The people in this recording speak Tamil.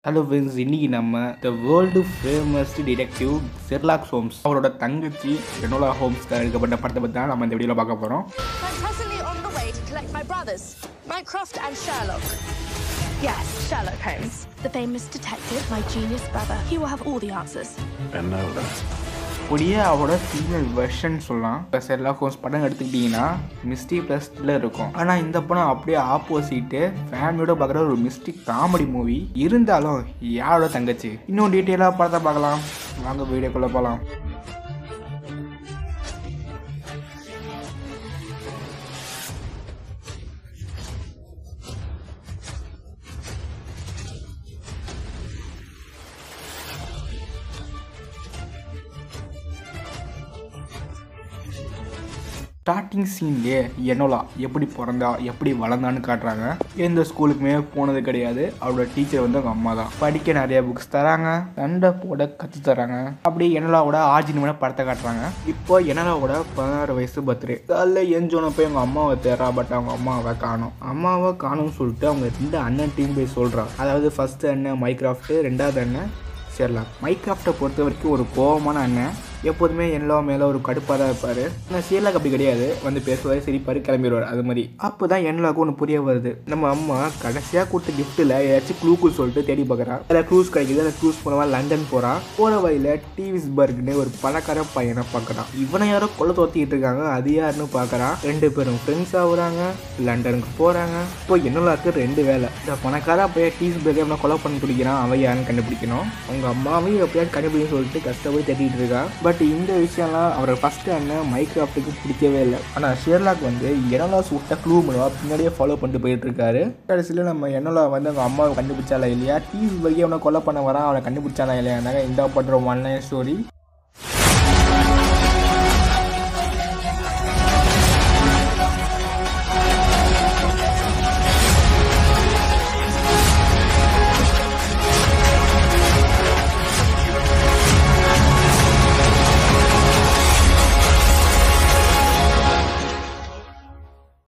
ஹலோ ஃப்ரெண்ட்ஸ் இன்னைக்கு நம்ம the world famous detective Sherlock Holmes அவரோட தங்கச்சி ரெனோலா ஹோம்ஸ்க்கு எடுக்கப்பட்ட படத்தை பற்றி தான் நம்ம இந்த வீடியோவில் பார்க்க போகிறோம் I'm presently on the way to collect my brothers, Mycroft and Sherlock. Yes, Sherlock Holmes. The famous detective, my genius brother. He will have all the answers. Enola. அப்படியே அவரோட ஃபீமேல் வெர்ஷன் சொல்லலாம் இப்போ செர்லாக் ஹோம்ஸ் படம் எடுத்துக்கிட்டிங்கன்னா மிஸ்டி ப்ளஸ்டில் இருக்கும் ஆனால் இந்த படம் அப்படியே ஆப்போசிட்டு ஃபேமிலியோட பார்க்குற ஒரு மிஸ்டி காமெடி மூவி இருந்தாலும் யாரோட தங்கச்சி இன்னும் டீட்டெயிலாக படத்தை பார்க்கலாம் வாங்க வீடியோக்குள்ளே போகலாம் ஸ்டார்டிங் சீன்லேயே என்னோலா எப்படி பிறந்தா எப்படி வளர்ந்தான்னு காட்டுறாங்க எந்த ஸ்கூலுக்குமே போனது கிடையாது அவரோட டீச்சர் வந்து அவங்க அம்மா தான் படிக்க நிறைய புக்ஸ் தராங்க சண்டை போட கற்று தராங்க அப்படி என்னலாவோட ஆர்ஜினமான படத்தை காட்டுறாங்க இப்போ என்னலாவோட பதினாறு வயசு பர்த்டே காலைல எஞ்சோன போய் அவங்க அம்மாவை தேடுறா பட் அவங்க அம்மாவை காணும் அம்மாவை காணும்னு சொல்லிட்டு அவங்க ரெண்டு அண்ணன் டீம் போய் சொல்கிறா அதாவது ஃபர்ஸ்ட் அண்ணன் மைக்ராஃப்ட் ரெண்டாவது அண்ணன் சேரலாம் மைக்ராஃப்டை பொறுத்த வரைக்கும் ஒரு கோபமான அண்ணன் எப்போதுமே எல்லா மேலே ஒரு கடுப்பாக தான் இருப்பார் ஆனால் ஷேர்லாக் அப்படி கிடையாது வந்து பேசுவார் சிரிப்பார் கிளம்பிடுவார் அது மாதிரி அப்போ தான் என்னலாக்கும் ஒன்று புரிய வருது நம்ம அம்மா கடைசியாக கொடுத்த கிஃப்ட்டில் ஏதாச்சும் க்ளூக்குள் சொல்லிட்டு தேடி பார்க்குறா அதில் க்ரூஸ் கிடைக்குது அந்த க்ரூஸ் போனவா லண்டன் போகிறான் போகிற வழியில் டிவிஸ்பர்க்னு ஒரு பணக்கார பையனை பார்க்குறான் இவனை யாரோ கொலை தோத்திக்கிட்டு இருக்காங்க அது யாருன்னு பார்க்குறான் ரெண்டு பேரும் ஃப்ரெண்ட்ஸ் ஆகுறாங்க லண்டனுக்கு போகிறாங்க இப்போ என்னலாக்கு ரெண்டு வேலை இந்த பணக்கார பையன் டிவிஸ்பர்க்கை அவனை கொலை பண்ணி பிடிக்கிறான் அவன் யாருன்னு கண்டுபிடிக்கணும் அவங்க அம்மாவையும் எப்படியாவது கண்டுபிடிக்கணும்னு சொல்லிட்டு கஷ்டப்பட்டு தேடிட்டு இருக்கா பட் இந்த விஷயம்லாம் அவரோட ஃபர்ஸ்ட் அண்ணன் மைக்ராஃப்ட்டுக்கு பிடிக்கவே இல்லை ஆனால் ஷேர்லாக் வந்து எனலா சுட்ட க்ளூ மூலமாக பின்னாடியே ஃபாலோ பண்ணிட்டு போயிட்டு இருக்காரு கடைசியில் நம்ம என்னலா வந்து அவங்க அம்மாவை கண்டுபிடிச்சாலா இல்லையா டிவி வரைக்கும் அவனை கொலை பண்ண வரான் அவனை கண்டுபிடிச்சானா இல்லையா இந்த பண்ணுற ஒன் லைன் ஸ்டோரி